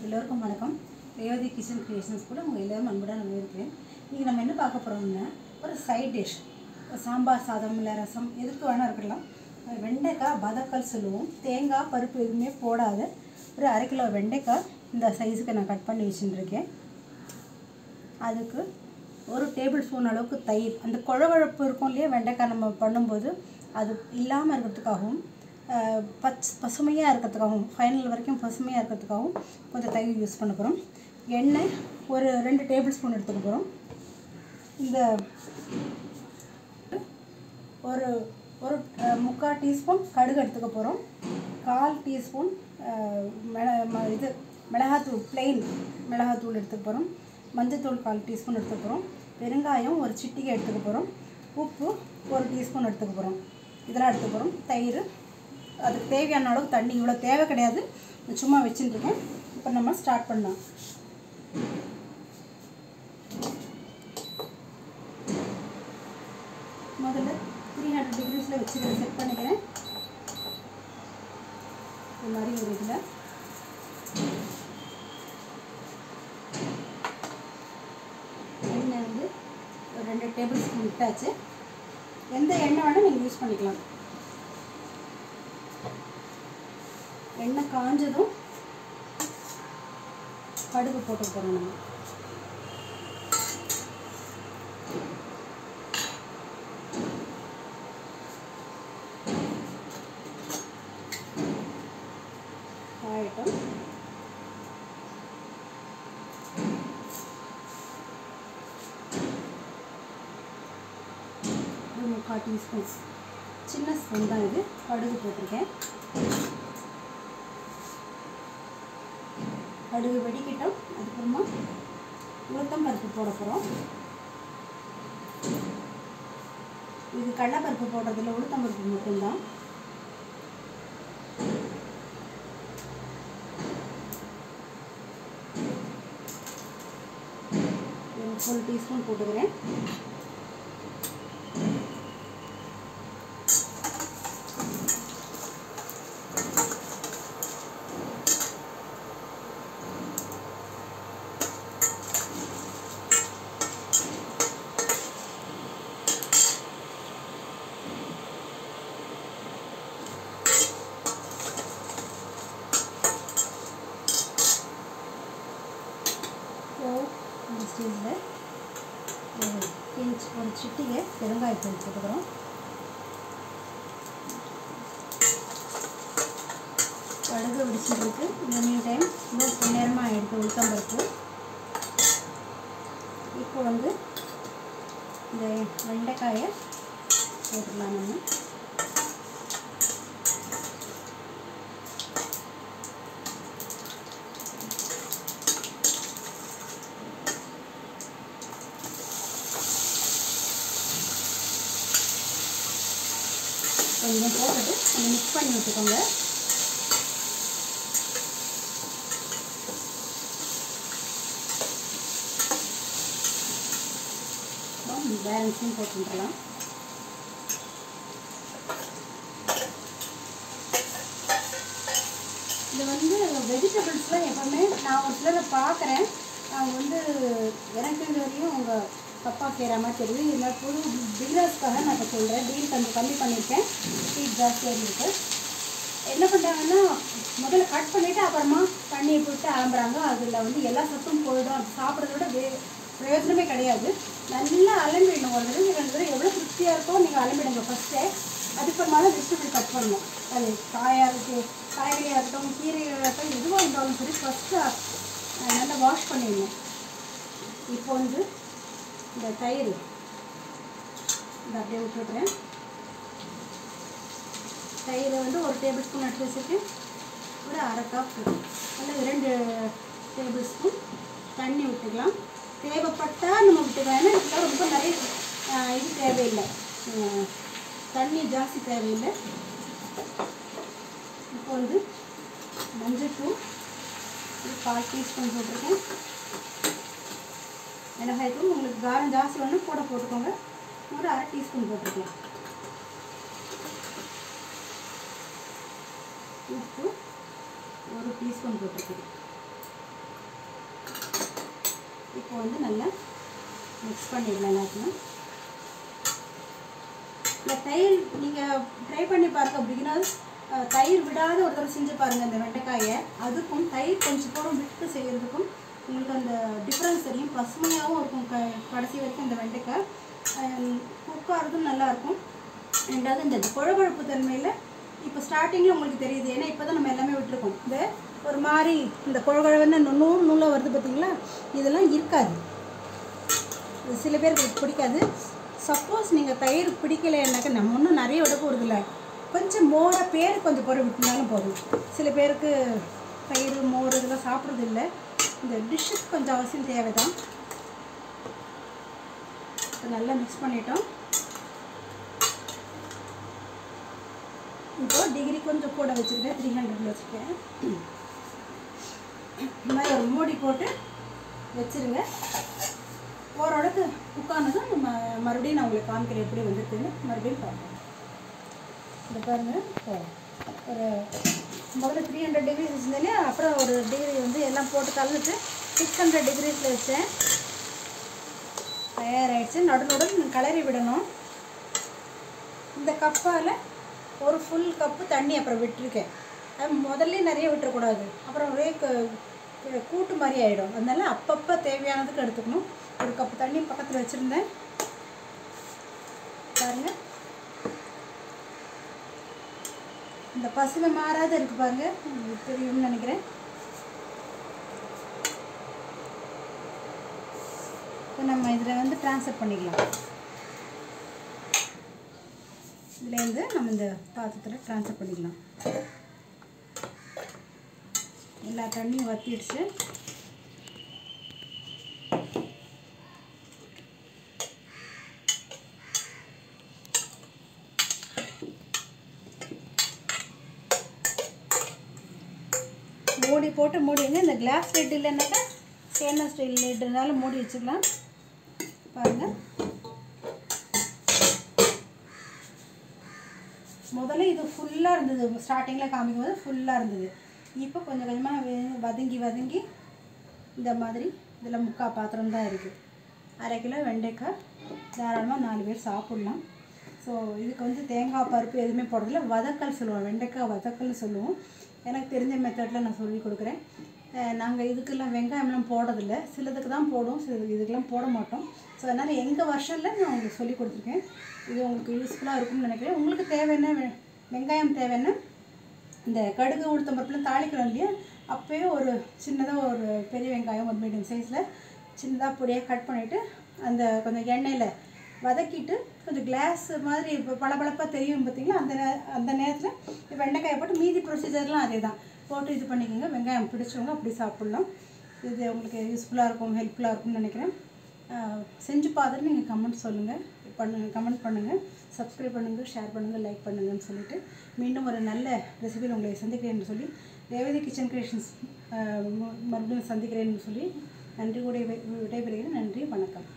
எல்லோருக்கும் வணக்கம் Revathi kitchen creations கூட உங்கள் எல்லோரும் அன்புடன் வரவேற்கிறேன் இன்றைக்கி நம்ம என்ன பார்க்க போகிறோம்னா ஒரு சைட் டிஷ் சாம்பார் சாதம் இல்லை ரசம் எதுக்கு வேணால் இருக்கலாம் அது வெண்டைக்காய் பதக்கல் சொல்லுவோம் தேங்காய் பருப்பு எதுவுமே போடாத ஒரு அரை கிலோ வெண்டைக்காய் இந்த சைஸுக்கு நான் கட் பண்ணி வச்சுட்டுருக்கேன் அதுக்கு ஒரு டேபிள் ஸ்பூன் அளவுக்கு தயிர் அந்த குழகுழப்பு இருக்கும் இல்லையா வெண்டைக்காய் நம்ம பண்ணும்போது அது இல்லாமல் இருக்கிறதுக்காகவும் அஹ், பச் பசுமையாக இருக்கிறதுக்காகவும் ஃபைனல் வரைக்கும் பசுமையாக இருக்கிறதுக்காகவும் கொஞ்சம் தயிர் யூஸ் பண்ண போகிறோம் எண்ணெய் ஒரு ரெண்டு டேபிள் ஸ்பூன் எடுத்துக்க போகிறோம் இந்த ஒரு ஒரு அஹ், முக்கால் டீஸ்பூன் கடுகு எடுத்துக்க போகிறோம் கால் டீஸ்பூன் அஹ், மிள ம- இது மிளகாத்தூள் plain மிளகாத்தூள் எடுத்துக்க போகிறோம் மஞ்சத்தூள் கால் டீஸ்பூன் எடுத்துக்க போகிறோம் பெருங்காயம் ஒரு சிட்டிகை எடுத்துக்க போகிறோம் உப்பு ஒரு டீஸ்பூன் எடுத்துக்க போகிறோம் இதெல்லாம் எடுத்துக்க போகிறோம் தயிர் அதுக்கு தேவையான அளவு தண்ணி இவ்வளோ தேவை கிடையாது நான் சும்மா வச்சுட்டுருக்கேன் இப்போ நம்ம ஸ்டார்ட் பண்ணலாம் முதல்ல த்ரீ ஹண்ட்ரட் டிகிரிஸில் வச்சுக்கிறேன் செட் பண்ணிக்கிறேன் இது மாதிரி ஒரு இதில் எண்ணெய் வந்து ஒரு ரெண்டு டேபிள் ஸ்பூன் விட்டாச்சு எந்த எண்ணெய் வேணால் நீங்கள் யூஸ் பண்ணிக்கலாம் எண்ணெய் காஞ்சதும் கடுகு போட்டு போகிறோம் நம்ம ஆயிட்டும் ஒரு முக்கால் டீஸ்பூன் சின்ன ஸ்பூன் தான் இது கடுகு போட்டிருக்கேன் கடுகு வெடிக்கட்டும் அதுக்கப்புறமா உளுத்தம் பருப்பு போட போகிறோம் இது கடலைப்பருப்பு போடுறதில்ல உளுத்தம் பருப்பு மட்டும்தான் ஒரு ஃபுல் டீஸ்பூன் போட்டுக்கிறேன் ஸோ இந்த ஸ்டேஜில் ஒரு பிஞ்ச் ஒரு சிட்டிகை பெருங்காயத்தூள் போட்டுக்கிறோம் கடுகு வெடிச்சிருக்கு இந்த மீன் டைம் இன்னும் கொஞ்ச நேரமாக எடுத்து உளுத்தம் பருப்பு இப்போ வந்து இந்த வெண்டைக்காயை போட்டுடலாம் நம்ம கொஞ்சம் போட்டுட்டு கொஞ்சம் மிக்ஸ் பண்ணி விட்டுக்கோங்க பேலன்ஸையும் போட்டுக்கலாம் இது வந்து வெஜிடபிள்ஸ்லாம் எப்போவுமே நான் ஒரு சிலரை பார்க்குறேன் அவங்க வந்து எனக்கு இது வரையும் அவங்க தப்பாக செய்கிற மாதிரி தெரியுது இதில் புது பிகினர்ஸ்க்காக நான் இப்போ சொல்கிறேன் டீல் கொஞ்சம் கம்மி பண்ணியிருக்கேன் ஹீட் ஜாஸ்தியாக இருக்குது என்ன பண்ணுறாங்கன்னா முதல்ல கட் பண்ணிவிட்டு அப்புறமா தண்ணியை போட்டு ஆம்புறாங்க அதில் வந்து எல்லா சத்தும் போயிடும் அது சாப்பிட்றத விட வே பிரயோஜனமே கிடையாது நல்லா அலம்பிடணும் ஒரு தடவை ரெண்டு தடவை எவ்வளோ திருப்தியாக இருக்கோ நீங்கள் அலம்பிடுங்க ஃபஸ்ட்டே அதுக்கப்புறமா தான் வெஜிடபிள் கட் பண்ணணும் அது காயாக இருக்கு காய்கறியாக இருக்கட்டும் கீரையாக இருக்கட்டும் எதுவாக இருந்தாலும் சரி ஃபஸ்ட்டு நல்லா வாஷ் பண்ணிடணும் இப்போ வந்து இந்த தயிர் இதை அப்படியே விட்டுடுறேன் தயிர் வந்து ஒரு டேபிள் ஸ்பூன் எடுத்து வச்சுட்டு ஒரு அரை கப் அல்லது ரெண்டு டேபிள் ஸ்பூன் தண்ணி விட்டுக்கலாம் தேவைப்பட்டால் நம்ம விட்டுக்கலாம் ஏன்னா இதுக்கு ரொம்ப நிறைய ஆஹ், இது தேவையில்லை ஆஹ், தண்ணி ஜாஸ்தி தேவையில்லை இப்போ வந்து மஞ்சள்தூள் ஒரு கால் டீஸ்பூன் போட்டிருக்கேன் மிளகாய்த்தூள் உங்களுக்கு காரம் ஜாஸ்தி வேணும் கூட போட்டுக்கோங்க ஒரு அரை டீஸ்பூன் போட்டுருக்கலாம் உப்பு ஒரு டீஸ்பூன் போட்டிருக்கேன் இப்போ வந்து நல்லா மிக்ஸ் பண்ணிடலாம் எல்லாத்தையும் இந்த தயிர் நீங்கள் ட்ரை பண்ணி பாருங்க பிகினர்ஸ் தயிர் விடாத ஒரு தடவை செஞ்சு பாருங்கள் இந்த வெண்டைக்காயை அதுக்கும் தயிர் கொஞ்சம் தூரம் விட்டு செய்கிறதுக்கும் உங்களுக்கு அந்த டிஃப்ரென்ஸ் தெரியும் பசுமையாகவும் இருக்கும் க கடைசி வரைக்கும் இந்த வெண்டைக்காய் குக்காகிறதும் நல்லாயிருக்கும் ரெண்டாவது இந்த குழகுழப்பு தன்மையில் இப்போ ஸ்டார்டிங்கில் உங்களுக்கு தெரியுது ஏன்னா இப்போ தான் நம்ம எல்லாமே விட்டுருக்கோம் இந்த ஒரு மாதிரி இந்த குழகுழன்னு நூறு நூலாக வருது பார்த்தீங்களா இதெல்லாம் இருக்காது இது சில பேருக்கு இது பிடிக்காது சப்போஸ் நீங்கள் தயிர் பிடிக்கலைன்னாக்க நம்ம இன்னும் நிறைய விட போகிறதில்ல கொஞ்சம் மோரை பேர் கொஞ்சம் குறை விட்டுனாலும் போதும் சில பேருக்கு தயிர் மோர் இதெல்லாம் சாப்பிட்றது இல்லை இந்த டிஷ்ஷுக்கு கொஞ்சம் அவசியம் தேவை தான் இப்போ நல்லா மிக்ஸ் பண்ணிட்டோம் இப்போ டிகிரி கொஞ்சம் கூட வச்சுருக்கேன் த்ரீ ஹண்ட்ரட்ல வச்சுருக்கேன் இந்த மாதிரி ஒரு மூடி போட்டு வச்சுருங்க ஓரளவுக்கு குக்கானதும் நம்ம மறுபடியும் நான் உங்களுக்கு காமிக்கிறேன் எப்படி வந்துருக்குன்னு மறுபடியும் பார்ப்போம் இந்த பாருங்க இப்போ ஒரு முதல்ல த்ரீ ஹண்ட்ரட் டிகிரிஸ் வச்சுருந்தேனே அப்புறம் ஒரு டிகிரி வந்து எல்லாம் போட்டு கலந்துட்டு சிக்ஸ் ஹண்ட்ரட் டிகிரிஸில் வச்சேன் தயாராகிடுச்சு நடு நடுவில் கிளறி விடணும் இந்த கப்பால் ஒரு ஃபுல் கப்பு தண்ணி அப்புறம் விட்டுருக்கேன் அது முதல்ல நிறைய விட்டுறக்கூடாது அப்புறம் ஒரே க- கூட்டு மாதிரி ஆகிடும் அதனால அப்பப்போ தேவையானதுக்கு எடுத்துக்கணும் ஒரு கப்பு தண்ணி பக்கத்தில் வச்சுருந்தேன் பாருங்க இந்த பசுமை மாறாத இருக்கு பாருங்க உங்களுக்கு தெரியும்னு நினைக்கிறேன் இப்போ நம்ம இதில் வந்து ட்ரான்ஸ்ஃபர் பண்ணிக்கலாம் இதுலேருந்து நம்ம இந்த பாத்திரத்தில் ட்ரான்ஸ்ஃபர் பண்ணிக்கலாம் எல்லா தண்ணியும் வற்றிடுச்சு மூடி போட்டு மூடிங்க இந்த கிளாஸ் லிட் இல்லைன்னாக்கா ஸ்டெயின்லெஸ் ஸ்டீல் லிட்னால மூடி வச்சுக்கலாம் பாருங்கள் முதல்ல இது ஃபுல்லாக இருந்தது ஸ்டார்டிங்கில் காமிக்கும் போது ஃபுல்லாக இருந்தது இப்போ கொஞ்சம் கொஞ்சமாக வதங்கி வதங்கி இந்த மாதிரி இதில் முக்கால் பாத்திரம் தான் இருக்குது அரை கிலோ வெண்டைக்காய் தாராளமாக நாலு பேர் சாப்பிட்லாம் ஸோ இதுக்கு வந்து தேங்காய் பருப்பு எதுவுமே போடுறதில்ல வதக்கல் சொல்லுவோம் வெண்டைக்காய் வதக்கல்னு சொல்லுவோம் எனக்கு தெரிஞ்ச மெத்தடில் நான் சொல்லி கொடுக்குறேன் நாங்கள் இதுக்கெல்லாம் வெங்காயம்லாம் போடுறதில்ல சிலதுக்கு தான் போடுவோம் சிலது இதுக்கெல்லாம் போட மாட்டோம் ஸோ அதனால் எங்கள் வருஷனில் நான் உங்களுக்கு சொல்லி கொடுத்துருக்கேன் இது உங்களுக்கு யூஸ்ஃபுல்லாக இருக்கும்னு நினைக்கிறேன் உங்களுக்கு தேவைன்னா வெ- வெங்காயம் தேவைன்னா இந்த கடுகு உளுத்தம் பருப்புலாம் தாளிக்கிறோம் இல்லையா அப்போயே ஒரு சின்னதாக ஒரு பெரிய வெங்காயம் ஒரு மீடியம் சைஸில் சின்னதாக பொடியாக கட் பண்ணிவிட்டு அந்த கொஞ்சம் எண்ணெயில் வதக்கிட்டு கொஞ்சம் கிளாஸ் மாதிரி இப்போ பளபளப்பாக தெரியும் பார்த்தீங்களா அந்த நே அந்த நேரத்தில் வெண்டைக்காயை போட்டு மீதி ப்ரொசீஜர்லாம் அதே தான் போட்டு இது பண்ணிக்கோங்க வெங்காயம் பிடிச்சவங்க அப்படி சாப்பிட்லாம் இது உங்களுக்கு யூஸ்ஃபுல்லாக இருக்கும் ஹெல்ப்ஃபுல்லாக இருக்கும்னு நினைக்கிறேன் ஆஹ் செஞ்சு பார்த்துட்டு நீங்கள் கமெண்ட் சொல்லுங்கள் பண்ணுங்க கமெண்ட் பண்ணுங்கள் சப்ஸ்கிரைப் பண்ணுங்கள் ஷேர் பண்ணுங்கள் லைக் பண்ணுங்கன்னு சொல்லிட்டு மீண்டும் ஒரு நல்ல ரெசிபியில் உங்களை சந்திக்கிறேன்னு சொல்லி ரேவதி கிச்சன் கிரியேஷன்ஸ் மறுபடியும் சந்திக்கிறேன்னு சொல்லி நன்றி கூட விடைபெறுகிறேன் நன்றி வணக்கம்